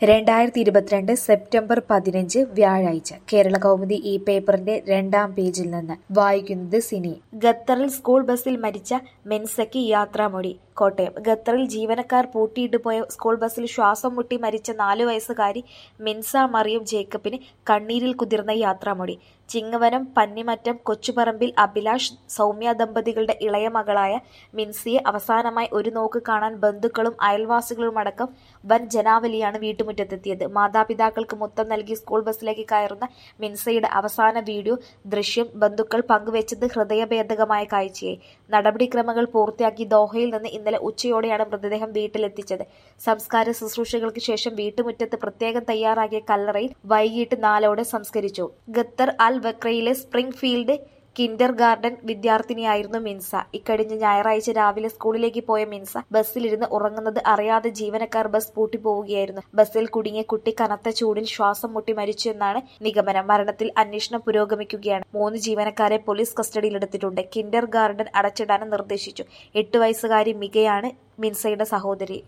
രണ്ടായിരത്തി ഇരുപത്തിരണ്ട് സെപ്റ്റംബർ പതിനഞ്ച് വ്യാഴാഴ്ച കേരള കൗമുദി ഈ പേപ്പറിന്റെ രണ്ടാം പേജിൽ നിന്ന് വായിക്കുന്നത് സിനി ഖത്തറിൽ സ്കൂൾ ബസ്സിൽ മരിച്ച മെൻസയ്ക്ക് യാത്രാമൊഴി കോട്ടയം ഖത്തറിൽ ജീവനക്കാർ പൂട്ടിയിട്ട് പോയ സ്കൂൾ ബസ്സിൽ ശ്വാസം മുട്ടി മരിച്ച നാലു വയസ്സുകാരി മിൻസ മറിയം ജേക്കബിന് കണ്ണീരിൽ കുതിർന്ന യാത്രാമൊഴി ചിങ്ങവനം പന്നിമറ്റം കൊച്ചുപറമ്പിൽ അഭിലാഷ് സൗമ്യ ദമ്പതികളുടെ ഇളയ മകളായ മിൻസിയെ അവസാനമായി ഒരു നോക്ക് കാണാൻ ബന്ധുക്കളും അയൽവാസികളുമടക്കം വൻ ജനാവലിയാണ് വീട്ടുമുറ്റത്തെത്തിയത് മാതാപിതാക്കൾക്ക് മുത്തം നൽകി സ്കൂൾ ബസ്സിലേക്ക് കയറുന്ന മിൻസയുടെ അവസാന വീഡിയോ ദൃശ്യം ബന്ധുക്കൾ പങ്കുവച്ചത് ഹൃദയഭേദകമായ കാഴ്ചയായി നടപടിക്രമങ്ങൾ പൂർത്തിയാക്കി ദോഹയിൽ നിന്ന് ഇന്നലെ ഉച്ചയോടെയാണ് മൃതദേഹം വീട്ടിലെത്തിച്ചത് സംസ്കാര ശുശ്രൂഷകൾക്ക് ശേഷം വീട്ടുമുറ്റത്ത് പ്രത്യേകം തയ്യാറാക്കിയ കല്ലറയിൽ വൈകിട്ട് നാലോടെ സംസ്കരിച്ചു ഖത്തർ അൽ വക്രയിലെ സ്പ്രിംഗ് ഫീൽഡ് കിൻഡർ ഗാർഡൻ വിദ്യാർത്ഥിനിയായിരുന്നു മിൻസ ഇക്കഴിഞ്ഞ ഞായറാഴ്ച രാവിലെ സ്കൂളിലേക്ക് പോയ മിൻസ ബസ്സിലിരുന്ന് ഉറങ്ങുന്നത് അറിയാതെ ജീവനക്കാർ ബസ് പൂട്ടിപ്പോവുകയായിരുന്നു ബസ്സിൽ കുടുങ്ങിയ കുട്ടി കനത്ത ചൂടിൽ ശ്വാസം മുട്ടി മരിച്ചു എന്നാണ് നിഗമനം മരണത്തിൽ അന്വേഷണം പുരോഗമിക്കുകയാണ് മൂന്ന് ജീവനക്കാരെ പോലീസ് കസ്റ്റഡിയിലെടുത്തിട്ടുണ്ട് കിൻഡർ ഗാർഡൻ അടച്ചിടാനും നിർദ്ദേശിച്ചു എട്ട് വയസ്സുകാരി മികയാണ് മിൻസയുടെ സഹോദരി